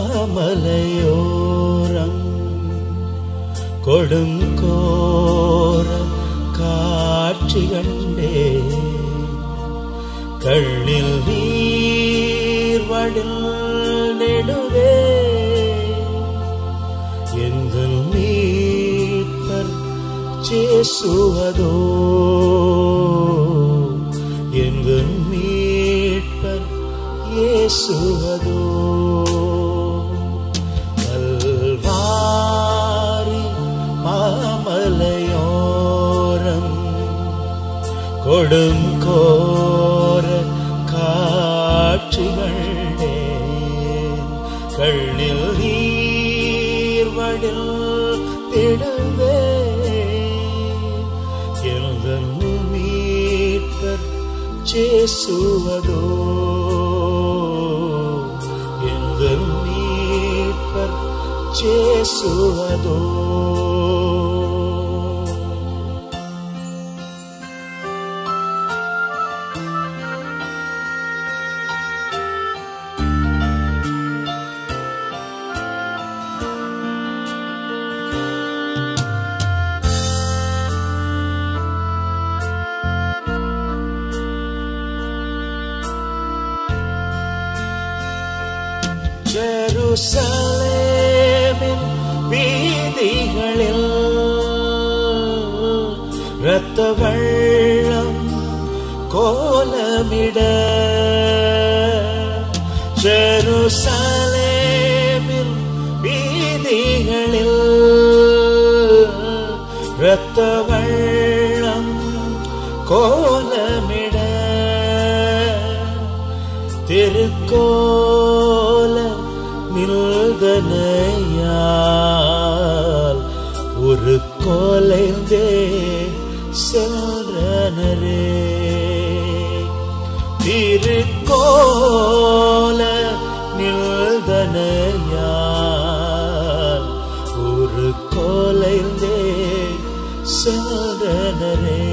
மாமலையோரம் கொடுங்கோர காட்சி கண்டே கண்ணில் நீர் வடில் நெடுவே எங்கள் மீட்பர் சேசுவதோ எங்கள் மீட்பர் இயேசுவதோ கல்வாரி மாமலையோரம் கொடும் கோர காட்சிகளே கண்ணில் நீர் வடில் திடவே எழுதல் மீட்பர் சேசுவதோ எழுதல் மீட்பர் சேசுவதோ ஜெருசலேமின் வீதிகளில் இரத்த வெள்ளம் கோலமிட ஜெருசலேமின் வீதிகளில் இரத்த வெள்ளம் கோலமிட திருக்கோல நில்தனையால் ஒரு கோலைந்தே சென்றனரே திருக்கோல நில்தனையால் ஒரு கோலைந்தே சென்றனரே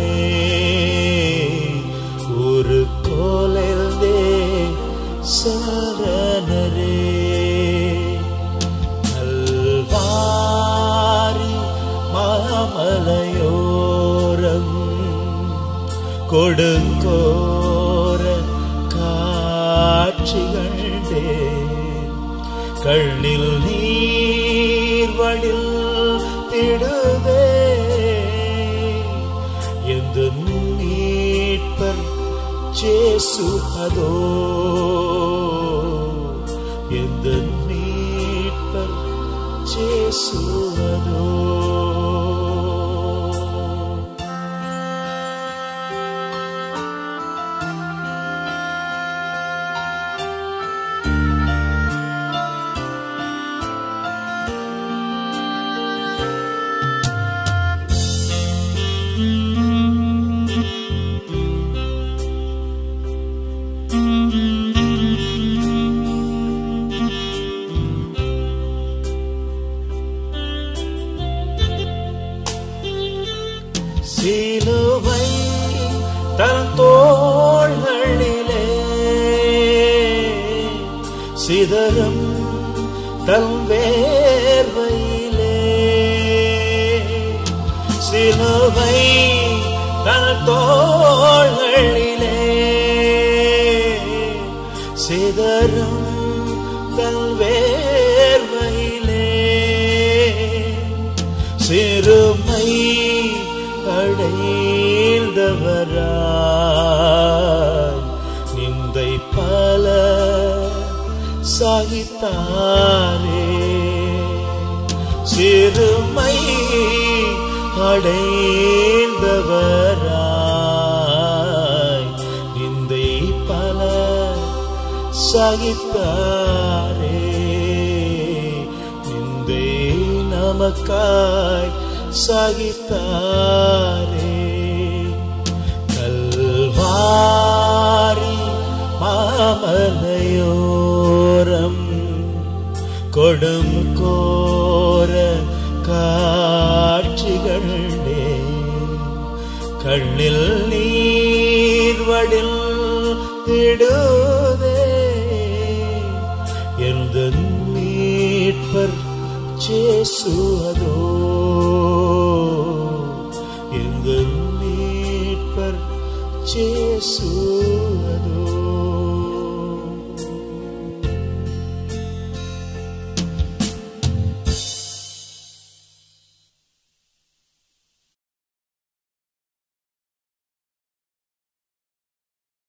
ஒரு கோலைந்தே சரணரே கல்வாரி மாமலையோரம் கொடுங்கோர காட்சிகளே கண்ணில் நீர் வடில் திடுவே எந்த மீட்பர் ஜேசு அதோ எந்த மீட்பர் ஜேசு அதோ சிலுவை தன் தோள்களிலே சிதறும் தன் வேர்வையிலே சிலுவை தன் தோள்களிலே சிதறும் தன் வேர்வையிலே சிறுமை அடைந்தவராய் நிந்தை பல சகித்தாரே சிறுமை அடைந்தவராய் நிந்தை பல சகித்தாரே நிந்தை நமக்காய் சகித்தாரே கல்வாரி மாமலையோரம் கொடும் கோர காட்சிகளே கண்ணில் நீர் வடில் திடுதே எந்த மீ அவர் ஜேசு